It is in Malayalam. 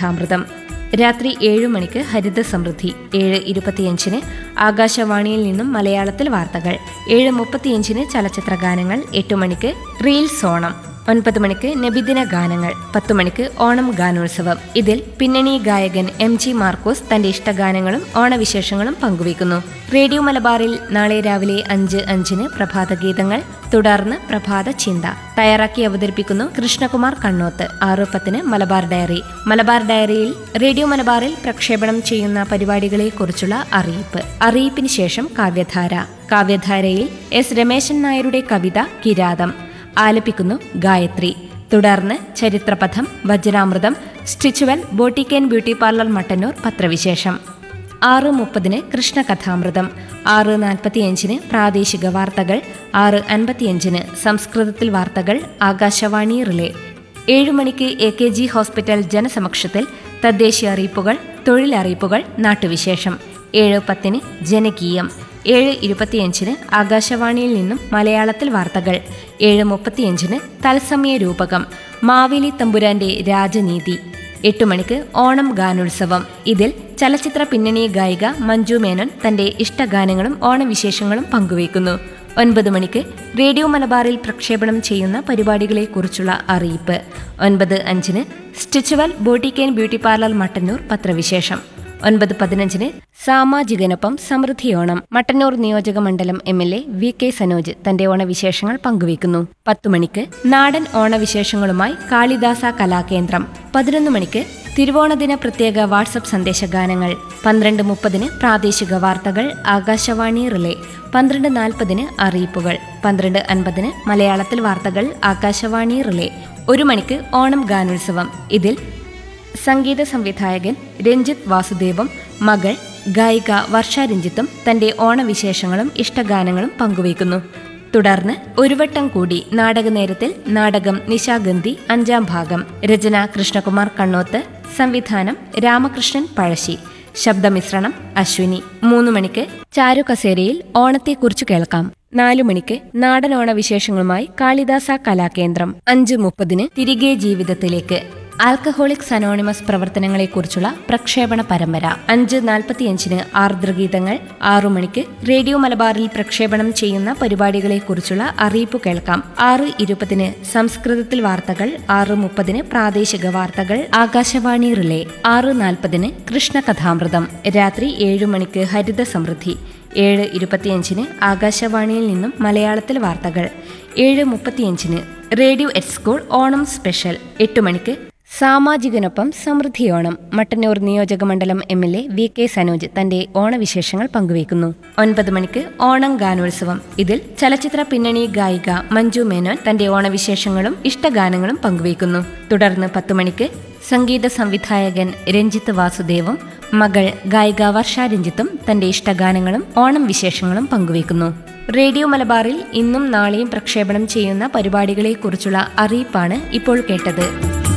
കഥാമൃതം രാത്രി ഏഴു മണിക്ക് ഹരിത സമൃദ്ധി ഏഴ് ഇരുപത്തിയഞ്ചിന് ആകാശവാണിയിൽ നിന്നും മലയാളത്തിൽ വാർത്തകൾ ഏഴ് മുപ്പത്തിയഞ്ചിന് ചലച്ചിത്ര ഗാനങ്ങൾ എട്ട് മണിക്ക് റീൽസ് ഓണം ഒൻപത് മണിക്ക് നബിദിന ഗാനങ്ങൾ പത്തു മണിക്ക് ഓണം ഗാനോത്സവം ഇതിൽ പിന്നണി ഗായകൻ എം ജി മാർക്കോസ് തന്റെ ഇഷ്ടഗാനങ്ങളും ഓണവിശേഷങ്ങളും പങ്കുവയ്ക്കുന്നു റേഡിയോ മലബാറിൽ നാളെ രാവിലെ അഞ്ച് അഞ്ചിന് പ്രഭാത ഗീതങ്ങൾ തുടർന്ന് പ്രഭാത ചിന്ത തയ്യാറാക്കി അവതരിപ്പിക്കുന്നു കൃഷ്ണകുമാർ കണ്ണോത്ത് ആറ് പത്തിന് മലബാർ ഡയറി മലബാർ ഡയറിയിൽ റേഡിയോ മലബാറിൽ പ്രക്ഷേപണം ചെയ്യുന്ന പരിപാടികളെക്കുറിച്ചുള്ള അറിയിപ്പ് അറിയിപ്പിന് ശേഷം കാവ്യധാര കാവ്യധാരയിൽ എസ് രമേശൻ നായരുടെ കവിത കിരാതം ആലപിക്കുന്നു ഗായത്രി തുടർന്ന് ചരിത്രപഥം വജ്രാമൃതം സ്റ്റിച്ചുവൽ boutique and beauty parlour Mattannur പത്രവിശേഷം ആറ് മുപ്പതിന് കൃഷ്ണകഥാമൃതം ആറ് നാൽപ്പത്തിയഞ്ചിന് പ്രാദേശിക വാർത്തകൾ ആറ് അൻപത്തിയഞ്ചിന് സംസ്കൃതത്തിൽ വാർത്തകൾ ആകാശവാണി റിലേ ഏഴു മണിക്ക് എ കെ ജി ഹോസ്പിറ്റൽ ജനസമക്ഷത്തിൽ തദ്ദേശീയ അറിയിപ്പുകൾ തൊഴിലറിയിപ്പുകൾ നാട്ടുവിശേഷം ഏഴ് പത്തിന് ജനകീയം ഏഴ് ഇരുപത്തിയഞ്ചിന് ആകാശവാണിയിൽ നിന്നും മലയാളത്തിൽ വാർത്തകൾ ഏഴ് മുപ്പത്തിയഞ്ചിന് തത്സമയ രൂപകം മാവേലി തമ്പുരാന്റെ രാജനീതി എട്ടു മണിക്ക് ഓണം ഗാനോത്സവം ഇതിൽ ചലച്ചിത്ര പിന്നണി ഗായിക മഞ്ജു മേനോൻ തന്റെ ഇഷ്ടഗാനങ്ങളും ഓണവിശേഷങ്ങളും പങ്കുവയ്ക്കുന്നു ഒൻപത് മണിക്ക് റേഡിയോ മലബാറിൽ പ്രക്ഷേപണം ചെയ്യുന്ന പരിപാടികളെക്കുറിച്ചുള്ള അറിയിപ്പ് ഒൻപത് അഞ്ചിന് സ്റ്റിച്ചുവൽ boutique and beauty parlour Mattannur പത്രവിശേഷം ഒൻപത് പതിനഞ്ചിന് സാമാജികനൊപ്പം സമൃദ്ധിയോണം മട്ടന്നൂർ നിയോജക മണ്ഡലം M L A V K Sanoj തന്റെ ഓണവിശേഷങ്ങൾ പങ്കുവയ്ക്കുന്നു പത്തു മണിക്ക് നാടൻ ഓണവിശേഷങ്ങളുമായി കാളിദാസ കലാകേന്ദ്രം പതിനൊന്ന് മണിക്ക് തിരുവോണദിന പ്രത്യേക വാട്സപ്പ് സന്ദേശഗാനങ്ങൾ പന്ത്രണ്ട് മുപ്പതിന് പ്രാദേശിക വാർത്തകൾ ആകാശവാണി റിലേ പന്ത്രണ്ട് നാൽപ്പതിന് അറിയിപ്പുകൾ പന്ത്രണ്ട് അൻപതിന് മലയാളത്തിൽ വാർത്തകൾ ആകാശവാണി റിലേ ഒരു മണിക്ക് ഓണം ഗാനോത്സവം ഇതിൽ സംഗീത സംവിധായകൻ രഞ്ജിത്ത് വാസുദേവും മകൾ ഗായിക വർഷ രഞ്ജിത്തും തന്റെ ഓണവിശേഷങ്ങളും ഇഷ്ടഗാനങ്ങളും പങ്കുവയ്ക്കുന്നു തുടർന്ന് ഒരു വട്ടം കൂടി നാടകനേരത്തിൽ നാടകം നിശാഗന്ധി അഞ്ചാം ഭാഗം രചന കൃഷ്ണകുമാർ കണ്ണോത്ത് സംവിധാനം രാമകൃഷ്ണൻ പഴശ്ശി ശബ്ദമിശ്രണം അശ്വിനി മൂന്ന് മണിക്ക് ചാരു കസേരയിൽ ഓണത്തെക്കുറിച്ച് കേൾക്കാം നാലു മണിക്ക് നാടൻ ഓണവിശേഷങ്ങളുമായി കാളിദാസ കലാകേന്ദ്രം അഞ്ച് മുപ്പതിന് തിരികെ ജീവിതത്തിലേക്ക് ആൽക്കഹോളിക്സ് അനോണിമസ് പ്രവർത്തനങ്ങളെക്കുറിച്ചുള്ള പ്രക്ഷേപണ പരമ്പര അഞ്ച് നാൽപ്പത്തിയഞ്ചിന് ആർദ്രഗീതങ്ങൾ ആറു മണിക്ക് റേഡിയോ മലബാറിൽ പ്രക്ഷേപണം ചെയ്യുന്ന പരിപാടികളെക്കുറിച്ചുള്ള അറിയിപ്പ് കേൾക്കാം ആറ് ഇരുപതിന് സംസ്കൃതത്തിൽ വാർത്തകൾ ആറ് മുപ്പതിന് പ്രാദേശിക വാർത്തകൾ ആകാശവാണി റിലേ ആറ് നാൽപ്പതിന് കൃഷ്ണകഥാമൃതം രാത്രി ഏഴു മണിക്ക് ഹരിത സമൃദ്ധി ഏഴ് ഇരുപത്തിയഞ്ചിന് ആകാശവാണിയിൽ നിന്നും മലയാളത്തിൽ വാർത്തകൾ ഏഴ് മുപ്പത്തിയഞ്ചിന് radio at school Onam special എട്ട് മണിക്ക് സാമാജികനൊപ്പം സമൃദ്ധിയോണം മട്ടന്നൂർ നിയോജക മണ്ഡലം M L A V K Sanoj തന്റെ ഓണവിശേഷങ്ങൾ പങ്കുവയ്ക്കുന്നു ഒൻപത് മണിക്ക് ഓണം ഗാനോത്സവം ഇതിൽ ചലച്ചിത്ര പിന്നണി ഗായിക മഞ്ജു മേനോൻ തന്റെ ഓണവിശേഷങ്ങളും ഇഷ്ടഗാനങ്ങളും പങ്കുവയ്ക്കുന്നു തുടർന്ന് പത്തു മണിക്ക് സംഗീത സംവിധായകൻ രഞ്ജിത്ത് വാസുദേവും മകൾ ഗായിക വർഷ രഞ്ജിത്തും തന്റെ ഇഷ്ടഗാനങ്ങളും ഓണം വിശേഷങ്ങളും പങ്കുവയ്ക്കുന്നു റേഡിയോ മലബാറിൽ ഇന്നും നാളെയും പ്രക്ഷേപണം ചെയ്യുന്ന പരിപാടികളെക്കുറിച്ചുള്ള അറിയിപ്പാണ് ഇപ്പോൾ കേട്ടത്